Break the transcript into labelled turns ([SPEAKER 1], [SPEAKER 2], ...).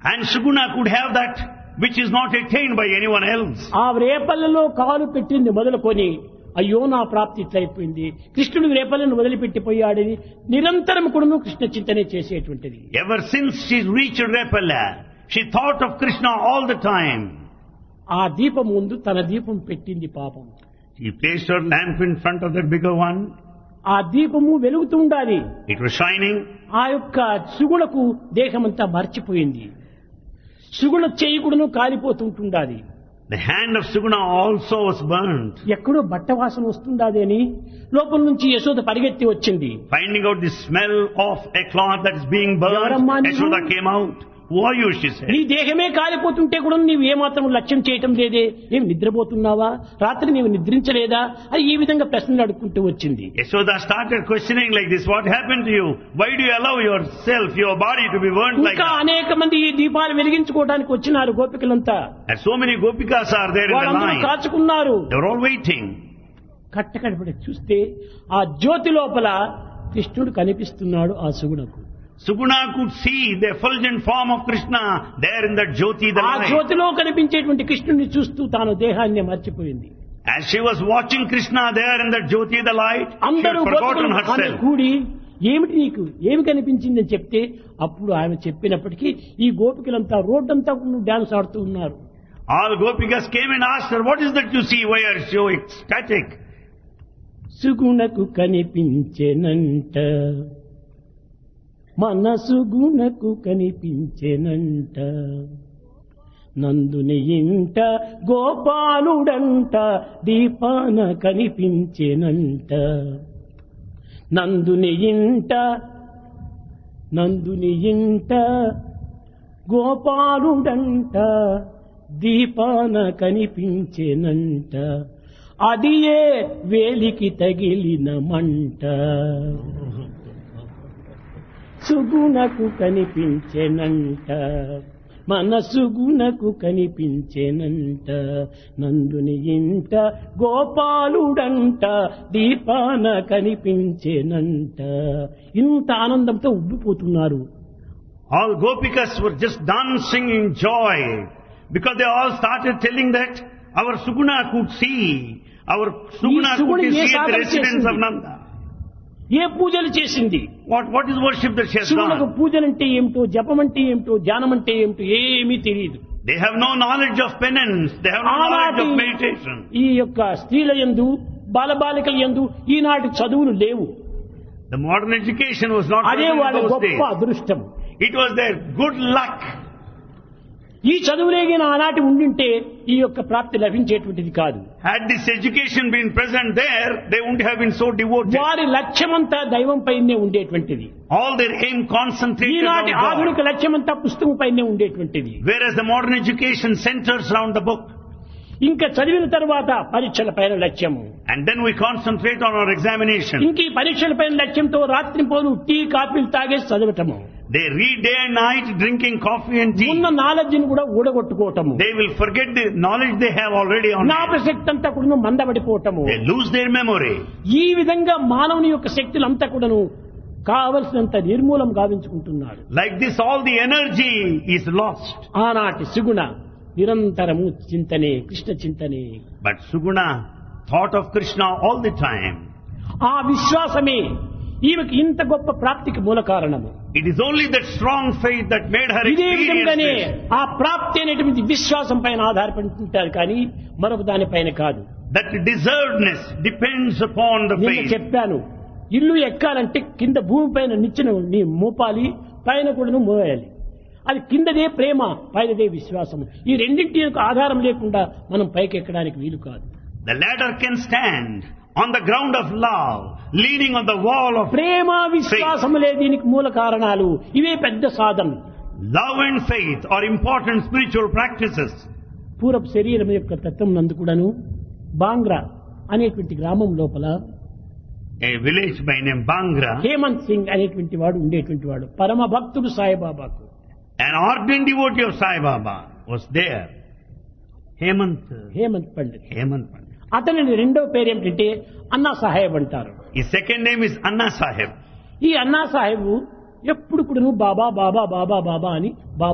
[SPEAKER 1] And Suguna could have that which is not attained by anyone else.
[SPEAKER 2] ఆ రేపల్లలో కాలు పెట్టింది మొదలుకొని అయ్యో నా ప్రాప్తి ఇట్లయిపోయింది కృష్ణుడు రేపల్లను వదిలిపెట్టిపోయాడని నిరంతరం కూడా కృష్ణ చింతనే చేసేటువంటిది
[SPEAKER 1] Ever since she reached Repala, she thought of Krishna all the time.
[SPEAKER 2] ఆ దీపం ముందు తన దీపం పెట్టింది పాపం
[SPEAKER 1] She placed her lamp in front of that bigger one.
[SPEAKER 2] ఆ దీపము వెలుగుతూ ఉండాలి
[SPEAKER 1] It was shining.
[SPEAKER 2] ఆ యొక్క సుగుణకు దేహమంతా మర్చిపోయింది సుగుణ చేయకుడును కాలిపోతుంటుండాలి
[SPEAKER 1] The hand of Suguna also was burnt.
[SPEAKER 2] ఎక్కడో బట్ట వాసన వస్తుండాది అని లోపల నుంచి యశోద పరిగెత్తి వచ్చింది
[SPEAKER 1] Finding out the smell of a cloth that is being
[SPEAKER 2] ఎవరమ్మా
[SPEAKER 1] burned,
[SPEAKER 2] నీవు?
[SPEAKER 1] Yashoda came out. Who are you? she said.
[SPEAKER 2] నీ దేహమే కాలిపోతుంటే కూడా నీవు ఏమాత్రం లక్ష్యం చేయటం లేదే ఏం నిద్రపోతున్నావా రాత్రి నీవు నిద్రించలేదా అని ఈ విధంగా ప్రశ్నలు అడుక్కుంటూ వచ్చింది
[SPEAKER 1] Yashoda started questioning like this. What happened to you? Why do you allow yourself, your body to be burnt like
[SPEAKER 2] ఇంకా
[SPEAKER 1] that?
[SPEAKER 2] అనేక మంది ఈ దీపాలు వెలిగించుకోవడానికి వచ్చినారు గోపికలంతా
[SPEAKER 1] And so many gopikas are there in the
[SPEAKER 2] వాళ్ళందరూ
[SPEAKER 1] line.
[SPEAKER 2] కాచుకున్నారు
[SPEAKER 1] They were all waiting.
[SPEAKER 2] కట్టకడపడి చూస్తే ఆ జ్యోతి లోపల కృష్ణుడు కనిపిస్తున్నాడు ఆ సుగుణకు
[SPEAKER 1] Suguna could see the effulgent form of Krishna there in that Jyoti, the
[SPEAKER 2] ఆ
[SPEAKER 1] light.
[SPEAKER 2] జ్యోతిలో కనిపించేటువంటి కృష్ణుడిని చూస్తూ తాను దేహాన్ని మర్చిపోయింది
[SPEAKER 1] As she was watching Krishna there in that Jyoti, the light, she had
[SPEAKER 2] అందరూ
[SPEAKER 1] forgotten
[SPEAKER 2] గోపికలు ఆమె
[SPEAKER 1] herself.
[SPEAKER 2] కూడి ఏమిటి నీకు ఏమి కనిపించిందని చెప్తే అప్పుడు ఆమె చెప్పినప్పటికీ ఈ గోపికలంతా రోడ్డంతా డాన్స్ ఆడుతూ ఉన్నారు
[SPEAKER 1] All gopikas came and asked her, what is that you see? Why are you so ecstatic?
[SPEAKER 2] సుగుణకు కనిపించెనంట మనసుగుణకు కనిపించెనంట నందుని ఇంట గోపాలుడంట దీపాన కనిపించెనంట నందుని ఇంట నందుని ఇంట గోపాలుడంట దీపాన కనిపించెనంట అది ఏ వేలికి తగిలిన మంట సుగుణకు కనిపించెనంట మనసుగుణకు కనిపించెనంట నందుని ఇంట గోపాలుడంట దీపాన కనిపించెనంట ఇంత ఆనందంతో ఉబ్బిపోతున్నారు
[SPEAKER 1] All gopikas were just dancing in joy because they all started telling that our Suguna could see, our Suguna could
[SPEAKER 2] Suguna
[SPEAKER 1] see
[SPEAKER 2] A
[SPEAKER 1] at the
[SPEAKER 2] Sadhana
[SPEAKER 1] residence of
[SPEAKER 2] చేసింది?
[SPEAKER 1] Nanda.
[SPEAKER 2] ఏ పూజలు చేసింది
[SPEAKER 1] What, what is worship that she has
[SPEAKER 2] శివులకు
[SPEAKER 1] done?
[SPEAKER 2] పూజలంటే ఏమిటో జపం అంటే ఏమిటో ధ్యానం అంటే ఏమిటో ఏమీ తెలియదు
[SPEAKER 1] They have no knowledge of penance, they have no knowledge of meditation.
[SPEAKER 2] ఈ యొక్క స్త్రీల యందు బాలబాలికల యందు ఈనాటి చదువులు లేవు
[SPEAKER 1] The modern education was not
[SPEAKER 2] అదే
[SPEAKER 1] present in
[SPEAKER 2] వాళ్ళ
[SPEAKER 1] those
[SPEAKER 2] గొప్ప
[SPEAKER 1] days.
[SPEAKER 2] అదృష్టం
[SPEAKER 1] It was their good luck.
[SPEAKER 2] ఈ చదువులేగిన ఆనాటి ఉండింటే ఈ యొక్క ప్రాప్తి లభించేటువంటిది కాదు
[SPEAKER 1] Had this education been present there, they wouldn't have been so devoted.
[SPEAKER 2] వారి లక్ష్యమంతా దైవం పైనే ఉండేటువంటిది
[SPEAKER 1] All their aim concentrated on
[SPEAKER 2] ఈనాటి
[SPEAKER 1] God.
[SPEAKER 2] ఆధునిక లక్ష్యమంతా పుస్తకం పైనే ఉండేటువంటిది
[SPEAKER 1] Whereas the modern education centers around the book.
[SPEAKER 2] ఇంకా చదివిన తర్వాత పరీక్షల పైన లక్ష్యము
[SPEAKER 1] And then we concentrate on our examination.
[SPEAKER 2] ఇంక ఈ పరీక్షల పైన లక్ష్యంతో రాత్రి పోను టీ కాఫీలు తాగేసి చదవటము
[SPEAKER 1] They read day and night drinking coffee and tea.
[SPEAKER 2] ఉన్న నాలెడ్జ్ ని కూడా ఊడగొట్టుకోవటము
[SPEAKER 1] They will forget the knowledge they have already on.
[SPEAKER 2] జ్ఞాపశక్తి అంతా కూడా మందబడిపోవటము
[SPEAKER 1] They lose their memory.
[SPEAKER 2] ఈ విధంగా మానవుని యొక్క శక్తులంతా కూడాను కావలసినంత నిర్మూలం గావించుకుంటున్నాడు
[SPEAKER 1] Like this, all the energy is lost.
[SPEAKER 2] ఆనాటి సుగుణ నిరంతరము చింతనే Krishna చింతనే
[SPEAKER 1] But Suguna thought of Krishna all the time.
[SPEAKER 2] ఆ విశ్వాసమే ఈమెకి ఇంత గొప్ప ప్రాప్తికి మూల కారణము
[SPEAKER 1] It is only that strong faith that made her
[SPEAKER 2] ఇదే విధంగానే
[SPEAKER 1] experience this.
[SPEAKER 2] ఆ ప్రాప్తి అనేటువంటి విశ్వాసం పైన ఆధారపడి ఉంటారు కానీ మరొక దానిపైన కాదు
[SPEAKER 1] That deservedness depends upon the
[SPEAKER 2] నిన్న
[SPEAKER 1] faith.
[SPEAKER 2] చెప్పాను ఇల్లు ఎక్కాలంటే కింద భూమి పైన నిచ్చిన నీ మోపాలి పైన కూడాను మోయాలి అది కిందదే ప్రేమ పైనదే విశ్వాసం ఈ రెండింటి యొక్క ఆధారం లేకుండా మనం పైకి ఎక్కడానికి వీలు కాదు
[SPEAKER 1] The ladder can stand on the ground of love, leaning on the wall of
[SPEAKER 2] ప్రేమ విశ్వాసములే దీనికి మూల కారణాలు ఇవే పెద్ద సాధన
[SPEAKER 1] love and faith are important spiritual practices.
[SPEAKER 2] పూర్వపు శరీరం యొక్క తత్వం నందు కూడాను బాంగ్రా అనేటువంటి గ్రామం లోపల
[SPEAKER 1] A village by name Bangra,
[SPEAKER 2] Hemant Singh అనేటువంటి వాడు ఉండేటువంటి వాడు పరమ భక్తుడు సాయిబాబాకు
[SPEAKER 1] an ardent devotee of Sai Baba was there. Hemant,
[SPEAKER 2] Hemant Pandit
[SPEAKER 1] Hemant Pandit.
[SPEAKER 2] అతని రెండవ పేరు ఏమిటంటే అన్నా సాహెబ్ అంటారు
[SPEAKER 1] His second name is Anna Sahib.
[SPEAKER 2] ఈ అన్నా సాహెబ్ ఎప్పుడు కూడా బాబా బాబా బాబా బాబా అని బాబా